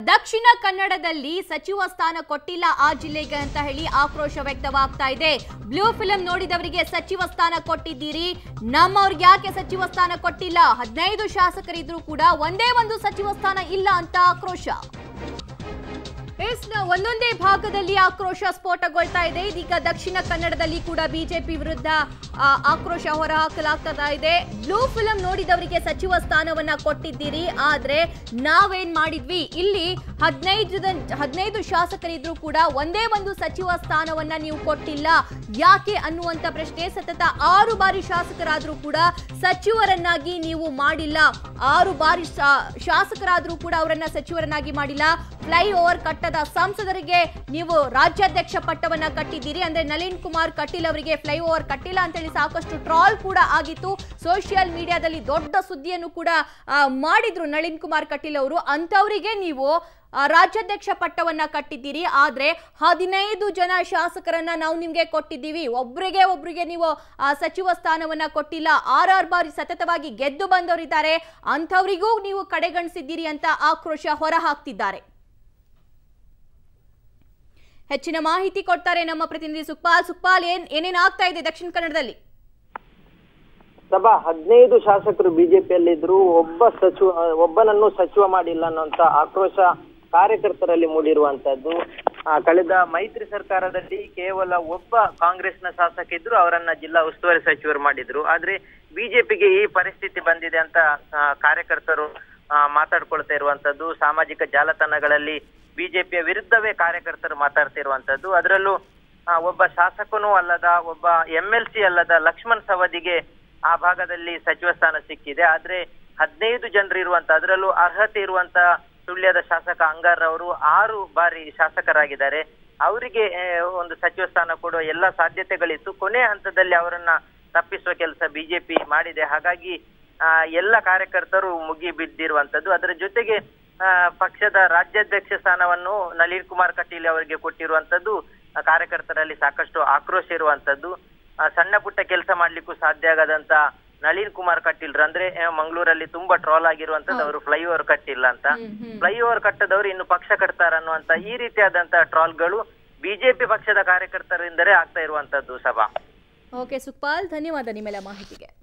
ದಕ್ಷಿಣ ಕನ್ನಡದಲ್ಲಿ ಸಚಿವ ಸ್ಥಾನ ಕೊಟ್ಟಿಲ್ಲ ಆ ಜಿಲ್ಲೆಗೆ ಅಂತ ಹೇಳಿ ಆಕ್ರೋಶ ವ್ಯಕ್ತವಾಗ್ತಾ ಇದೆ ಬ್ಲೂ ಫಿಲಂ ನೋಡಿದವರಿಗೆ ಸಚಿವ ಸ್ಥಾನ ಕೊಟ್ಟಿದ್ದೀರಿ ನಮ್ಮವ್ರಿಗೆ ಯಾಕೆ ಸಚಿವ ಸ್ಥಾನ ಕೊಟ್ಟಿಲ್ಲ ಹದಿನೈದು ಶಾಸಕರಿದ್ರು ಕೂಡ ಒಂದೇ ಒಂದು ಸಚಿವ ಸ್ಥಾನ ಇಲ್ಲ ಅಂತ ಆಕ್ರೋಶ ಎಸ್ ನ ಒಂದೊಂದೇ ಭಾಗದಲ್ಲಿ ಆಕ್ರೋಶ ಸ್ಫೋಟಗೊಳ್ತಾ ಇದೆ ಇದೀಗ ದಕ್ಷಿಣ ಕನ್ನಡದಲ್ಲಿ ಕೂಡ ಬಿಜೆಪಿ ವಿರುದ್ಧ ಆ, ಆಕ್ರೋಶ ಹೊರಹಾಕಲಾಗ್ತಾ ಇದೆ ಬ್ಲೂ ಫಿಲಂ ನೋಡಿದವರಿಗೆ ಸಚಿವ ಸ್ಥಾನವನ್ನ ಕೊಟ್ಟಿದ್ದೀರಿ ಆದ್ರೆ ನಾವೇನ್ ಮಾಡಿದ್ವಿ ಇಲ್ಲಿ ಹದಿನೈದು ಹದಿನೈದು ಶಾಸಕರಿದ್ರು ಕೂಡ ಒಂದೇ ಒಂದು ಸಚಿವ ಸ್ಥಾನವನ್ನ ನೀವು ಕೊಟ್ಟಿಲ್ಲ ಯಾಕೆ ಅನ್ನುವಂತ ಪ್ರಶ್ನೆ ಸತತ ಆರು ಬಾರಿ ಶಾಸಕರಾದ್ರೂ ಕೂಡ ಸಚಿವರನ್ನಾಗಿ ನೀವು ಮಾಡಿಲ್ಲ ಆರು ಬಾರಿ ಶಾ- ಶಾಸಕರಾದ್ರೂ ಕೂಡ ಅವರನ್ನ ಸಚಿವರನ್ನಾಗಿ ಮಾಡಿಲ್ಲ ಫ್ಲೈ ಓವರ್ ಕಟ್ಟದ ಸಂಸದರಿಗೆ ನೀವು ರಾಜ್ಯಾಧ್ಯಕ್ಷ ಪಟ್ಟವನ್ನ ಕಟ್ಟಿದ್ದೀರಿ ಅಂದ್ರೆ ನಳಿನ್ ಕುಮಾರ್ ಕಟೀಲ್ ಅವರಿಗೆ ಫ್ಲೈ ಓವರ್ ಕಟ್ಟಿಲ್ಲ ಅಂತ ಹೇಳಿ ಸಾಕಷ್ಟು ಟ್ರಾಲ್ ಕೂಡ ಆಗಿತ್ತು ಸೋಷಿಯಲ್ ಮೀಡಿಯಾದಲ್ಲಿ ದೊಡ್ಡ ಸುದ್ದಿಯನ್ನು ಕೂಡ ಆ, ಮಾಡಿದ್ರು ನಳಿನ್ ಕುಮಾರ್ ಕಟೀಲ್ ಅವರು ಅಂತವರಿಗೆ ನೀವು ಆ, ರಾಜ್ಯಾಧ್ಯಕ್ಷ ಪಟ್ಟವನ್ನ ಕಟ್ಟಿದ್ದೀರಿ ಆದ್ರೆ ಹದಿನೈದು ಜನ ಶಾಸಕರನ್ನ ನಾವು ನಿಮ್ಗೆ ಕೊಟ್ಟಿದ್ದೀವಿ ಒಬ್ರಿಗೆ ಒಬ್ರಿಗೆ ನೀವು ಆ, ಸಚಿವ ಸ್ಥಾನವನ್ನ ಕೊಟ್ಟಿಲ್ಲ ಆರಾರು ಬಾರಿ ಸತತವಾಗಿ ಗೆದ್ದು ಬಂದವರಿದ್ದಾರೆ ಅಂಥವರಿಗೂ ನೀವು ಕಡೆಗಣಿಸಿದ್ದೀರಿ ಅಂತ ಆಕ್ರೋಶ ಹೊರ ಹಾಕ್ತಿದ್ದಾರೆ ಹೆಚ್ಚಿನ ಮಾಹಿತಿ ಕೊಡ್ತಾರೆ ನಮ್ಮ ಪ್ರತಿನಿಧಿ ಸುಕ್ಪಾಲ್ ಸುಕ್ಪಾಲ್ ಏನ್ ಏನೇನ್ ಆಗ್ತಾ ಇದೆ ದಕ್ಷಿಣ ಕನ್ನಡದಲ್ಲಿ ಸಭಾ ಹದಿನೈದು ಶಾಸಕರು ಬಿಜೆಪಿಯಲ್ಲಿದ್ರು ಒಬ್ಬ ಸಚಿವ ಒಬ್ಬನನ್ನು ಸಚಿವ ಮಾಡಿಲ್ಲ ಅನ್ನುವಂತ ಆಕ್ರೋಶ ಕಾರ್ಯಕರ್ತರಲ್ಲಿ ಮೂಡಿರುವಂತದ್ದು ಆ, ಕಳೆದ ಮೈತ್ರಿ ಸರ್ಕಾರದಲ್ಲಿ ಕೇವಲ ಒಬ್ಬ ಕಾಂಗ್ರೆಸ್ನ ಶಾಸಕ ಇದ್ರು ಅವರನ್ನ ಜಿಲ್ಲಾ ಉಸ್ತುವಾರಿ ಸಚಿವರು ಮಾಡಿದ್ರು ಆದ್ರೆ ಬಿಜೆಪಿಗೆ ಈ ಪರಿಸ್ಥಿತಿ ಬಂದಿದೆ ಅಂತ ಆ, ಕಾರ್ಯಕರ್ತರು ಆ, ಮಾತಾಡ್ಕೊಳ್ತಾ ಇರುವಂತದ್ದು ಸಾಮಾಜಿಕ ಜಾಲತಾಣಗಳಲ್ಲಿ ಬಿಜೆಪಿಯ ವಿರುದ್ಧವೇ ಕಾರ್ಯಕರ್ತರು ಮಾತಾಡ್ತಿರುವಂತದ್ದು ಅದರಲ್ಲೂ ಆ, ಒಬ್ಬ ಶಾಸಕನೂ ಅಲ್ಲದ ಒಬ್ಬ ಎಂ ಎಲ್ ಸಿ ಅಲ್ಲದ ಲಕ್ಷ್ಮಣ್ ಸವದಿಗೆ ಆ ಭಾಗದಲ್ಲಿ ಸಚಿವ ಸ್ಥಾನ ಸಿಕ್ಕಿದೆ ಆದ್ರೆ ಹದಿನೈದು ಜನರು ಇರುವಂತ ಅದರಲ್ಲೂ ಅರ್ಹತೆ ಇರುವಂತ ಸುಳ್ಯದ ಶಾಸಕ ಅಂಗಾರ್ ಅವರು ಆರು ಬಾರಿ ಶಾಸಕರಾಗಿದ್ದಾರೆ ಅವರಿಗೆ ಆ, ಒಂದು ಸಚಿವ ಸ್ಥಾನ ಕೊಡುವ ಎಲ್ಲ ಸಾಧ್ಯತೆಗಳಿತ್ತು ಕೊನೆ ಹಂತದಲ್ಲಿ ಅವರನ್ನ ತಪ್ಪಿಸುವ ಕೆಲಸ ಬಿಜೆಪಿ ಮಾಡಿದೆ ಹಾಗಾಗಿ ಆ, ಎಲ್ಲ ಕಾರ್ಯಕರ್ತರು ಮುಗಿ ಬಿದ್ದಿರುವಂತದ್ದು ಅದರ ಜೊತೆಗೆ ಆ, ಪಕ್ಷದ ರಾಜ್ಯಾಧ್ಯಕ್ಷ ಸ್ಥಾನವನ್ನು ನಳಿನ್ ಕುಮಾರ್ ಕಟೀಲ್ ಅವರಿಗೆ ಕೊಟ್ಟಿರುವಂತದ್ದು ಆ, ಕಾರ್ಯಕರ್ತರಲ್ಲಿ ಸಾಕಷ್ಟು ಆಕ್ರೋಶ ಇರುವಂತದ್ದು ಆ, ಸಣ್ಣ ಪುಟ್ಟ ಕೆಲಸ ಮಾಡ್ಲಿಕ್ಕೂ ಸಾಧ್ಯ ಆಗದಂತ ನಳಿನ್ ಕುಮಾರ್ ಕಟೀಲ್ ಅಂದ್ರೆ ಆ, ಮಂಗಳೂರಲ್ಲಿ ತುಂಬಾ ಟ್ರಾಲ್ ಆಗಿರುವಂತದ್ದು ಅವರು ಫ್ಲೈ ಓವರ್ ಕಟ್ಟಿಲ್ಲ ಅಂತ ಫ್ಲೈ ಓವರ್ ಕಟ್ಟದವರು ಇನ್ನು ಪಕ್ಷ ಕಟ್ತಾರ ಅನ್ನುವಂತ ಈ ರೀತಿಯಾದಂತ ಟ್ರಾಲ್ಗಳು ಬಿಜೆಪಿ ಪಕ್ಷದ ಕಾರ್ಯಕರ್ತರಿಂದಲೇ ಆಗ್ತಾ ಇರುವಂತದ್ದು ಸಭಾ ಓಕೆ ಸುಕ್ಪಾಲ್ ಧನ್ಯವಾದ ನಿಮ್ಮೆಲ್ಲ ಮಾಹಿತಿಗೆ